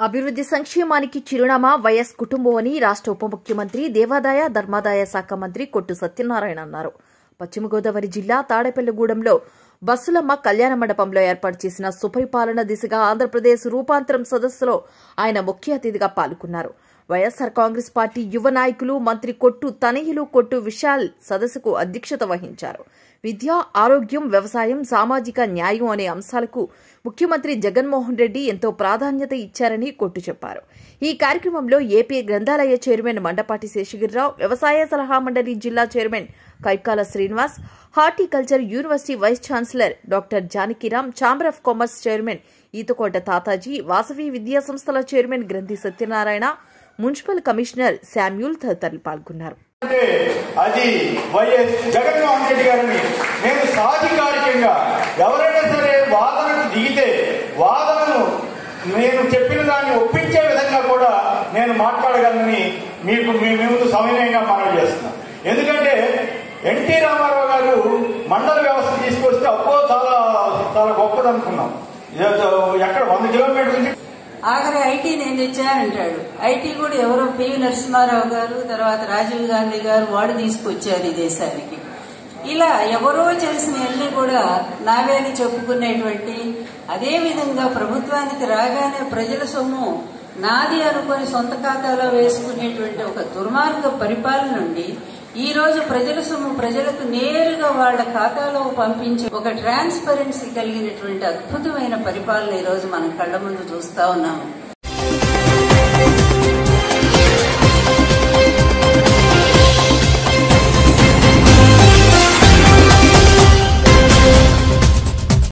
అభివృద్ది సంక్షేమానికి చిరునామా వైఎస్ కుటుంబం అని రాష్ట్ర ఉప ముఖ్యమంత్రి దేవాదాయ ధర్మాదాయ శాఖ మంత్రి కొట్టు సత్యనారాయణ అన్నారు పశ్చిమ గోదావరి జిల్లా తాడేపల్లిగూడెంలో బస్సులమ్మ కళ్యాణ మండపంలో ఏర్పాటు చేసిన సుపరిపాలన దిశగా ఆంధ్రప్రదేశ్ రూపాంతరం సదస్సులో ఆయన ముఖ్య అతిథిగా పాల్గొన్నారు వైఎస్సార్ కాంగ్రెస్ పార్టీ యువ నాయకులు మంత్రి కొట్టు తనయులు కొట్టు విశాల్ సదస్సుకు అధ్యక్షత వహించారు విద్య ఆరోగ్యం వ్యవసాయం సామాజిక న్యాయం అనే అంశాలకు ముఖ్యమంత్రి జగన్మోహన్ రెడ్డి ఎంతో ప్రాధాన్యత ఇచ్చారని కొట్టు చెప్పారు ఈ కార్యక్రమంలో ఏపీ గ్రంథాలయ చైర్మన్ మండపాటి శేషగిరిరావు వ్యవసాయ సలహా మండలి జిల్లా chairman Kaikala Srinivas horticulture university vice chancellor doctor Janakiram chamber of commerce chairman Eethakota Tataji Vasavi విద్యా సంస్థల చైర్మన్ గ్రంథి సత్యనారాయణ మున్సిపల్ కమిషనర్ శామ్యూల్ తదితరులు పాల్గొన్నారు అంటే అది వైఎస్ జగన్మోహన్ రెడ్డి గారిని నేను సాధికారికంగా ఎవరైనా సరే వాదనకు దిగితే వాదనను నేను చెప్పిన దాన్ని ఒప్పించే విధంగా కూడా నేను మాట్లాడగలని మీకు మీ మీ ముందు సమయంగా మనవి చేస్తున్నాను ఎందుకంటే ఎన్టీ రామారావు గారు మండల వ్యవస్థ తీసుకొస్తే అప్పో చాలా చాలా గొప్పది అనుకున్నాం ఏదో ఎక్కడ వంద కిలోమీటర్ల నుంచి ఆఖరి ఐటీ నేను తెచ్చానంటాడు ఐటీ కూడా ఎవరో పివి నరసింహారావు గారు తర్వాత రాజీవ్ గాంధీ గారు వాడు తీసుకొచ్చారు ఈ దేశానికి ఇలా ఎవరో చేసినవన్నీ కూడా నావే అని చెప్పుకునేటువంటి అదే విధంగా ప్రభుత్వానికి రాగానే ప్రజల సొమ్ము నాది అనుకొని సొంత ఖాతాలో వేసుకునేటువంటి ఒక దుర్మార్గ పరిపాలన నుండి ఈ రోజు ప్రజల సొమ్ము ప్రజలకు నేరుగా వాళ్ళ ఖాతాలో పంపించే ఒక ట్రాన్స్పరెన్సీ కలిగినటువంటి అద్భుతమైన పరిపాలన ఈ రోజు మనం కళ్ళ ముందు చూస్తా ఉన్నాము